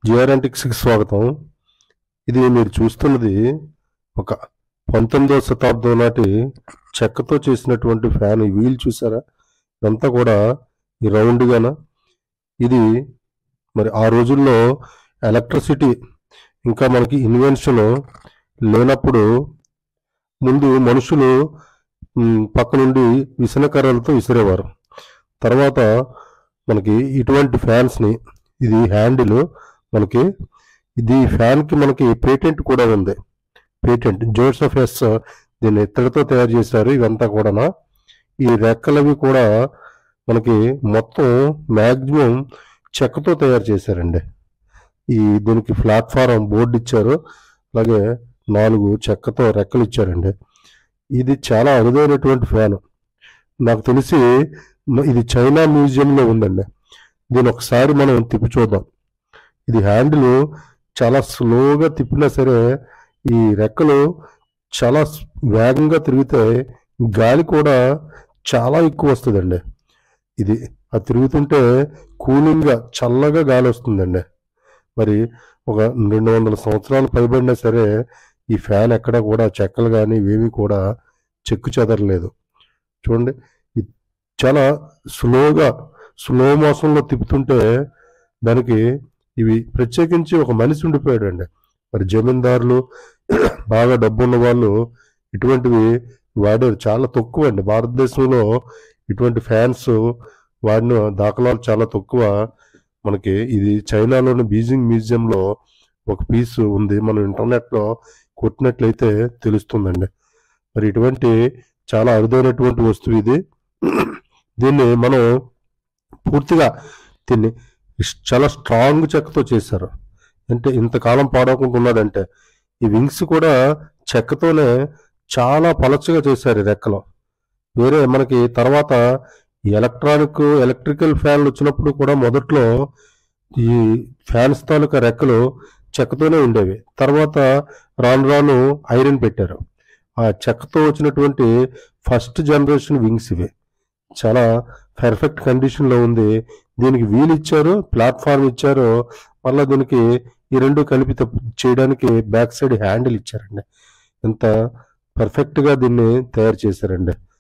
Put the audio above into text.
జిఆర్ఎంటిక్స్కి స్వాగతం ఇది మీరు చూస్తున్నది ఒక పంతొమ్మిదవ శతాబ్దం నాటి చెక్కతో చేసినటువంటి ఫ్యాన్ ఈ వీల్ చూసారా ఇదంతా కూడా ఈ రౌండ్గాన ఇది మరి ఆ రోజుల్లో ఎలక్ట్రిసిటీ ఇంకా మనకి ఇన్వెన్షన్ లేనప్పుడు ముందు మనుషులు మ్, పక్క నుండి విసనకర్రలతో విసిరేవారు తర్వాత మనకి ఇటువంటి ఫ్యాన్స్ని ఇది హ్యాండిల్ మనకి ఇది ఫ్యాన్కి మనకి పేటెంట్ కూడా ఉంది పేటెంట్ జోసెఫ్ ఎస్ దీన్ని ఇత్తడితో తయారు చేశారు ఇవంతా కూడా ఈ రెక్కలవి కూడా మనకి మొత్తం మ్యాక్సిమం చెక్కతో తయారు చేశారండి ఈ దీనికి ప్లాట్ఫారం బోర్డు ఇచ్చారు అలాగే నాలుగు చెక్కతో రెక్కలు ఇచ్చారండి ఇది చాలా అరుదైనటువంటి ఫ్యాన్ నాకు తెలిసి మ- ఇది చైనా మ్యూజియంలో ఉందండి దీని ఒకసారి మనం తిప్పి చూద్దాం ఇది హ్యాండిల్ చాలా స్లోగా తిప్పినా సరే ఈ రెక్కలు చాలా స్- వేగంగా తిరిగితే గాలి కూడా చాలా ఎక్కువ వస్తుందండి ఇది అది తిరుగుతుంటే కూలింగ్గా చల్లగా గాలి వస్తుందండి మరి ఒక రెండు వందల సంవత్సరాలు పైబడినా సరే ఈ ఫ్యాన్ ఎక్కడ కూడా చెక్కలు కానీ ఇవేవి కూడా చెక్కు చెదరలేదు చూడండి ఇది చాలా స్లోగా స్లో మోషన్లో తిప్పుతుంటే దానికి ఇవి ప్రత్యేకించి ఒక మనిషి ఉండిపోయాడు అండి మరి జమీందారులు బాగా డబ్బున్న వాళ్ళు ఇటువంటివి వాడారు చాలా తక్కువ అండి భారతదేశంలో ఇటువంటి ఫ్యాన్స్ వాడిన దాఖలాలు చాలా తక్కువ మనకి ఇది చైనాలోని బీజింగ్ మ్యూజియంలో ఒక పీస్ ఉంది మనం ఇంటర్నెట్లో కొట్టినట్లయితే తెలుస్తుందండి మరి ఇటువంటి చాలా అరుదైనటువంటి వస్తువు ఇది దీన్ని మనం పూర్తిగా దీన్ని ఇస్- చాలా స్ట్రాంగ్ చెక్కతో చేశారు అంటే ఇంతకాలం పాడవకుండా ఉన్నాడంటే ఈ వింగ్స్ కూడా చెక్కతోనే చాలా పలచగా చేశారు ఈ రెక్కలు వేరే మనకి తర్వాత ఈ ఎలక్ట్రానిక్ ఎలక్ట్రికల్ ఫ్యాన్లు వచ్చినప్పుడు కూడా మొదట్లో ఈ ఫ్యాన్స్ తాలూకా రెక్కలు చెక్కతోనే ఉండేవి తర్వాత రాను రాను ఐరన్ పెట్టారు ఆ చెక్కతో వచ్చినటువంటి ఫస్ట్ జనరేషన్ వింగ్స్ ఇవి చాలా పర్ఫెక్ట్ కండిషన్లో ఉంది దీనికి వీల్ ఇచ్చారు ప్లాట్ఫామ్ ఇచ్చారు మళ్ళీ దీనికి ఈ రెండు కలిపి తప్ప- చేయడానికి బ్యాక్ సైడ్ హ్యాండిల్ ఇచ్చారండి ఎంత పర్ఫెక్ట్గా దీన్ని తయారు చేశారండి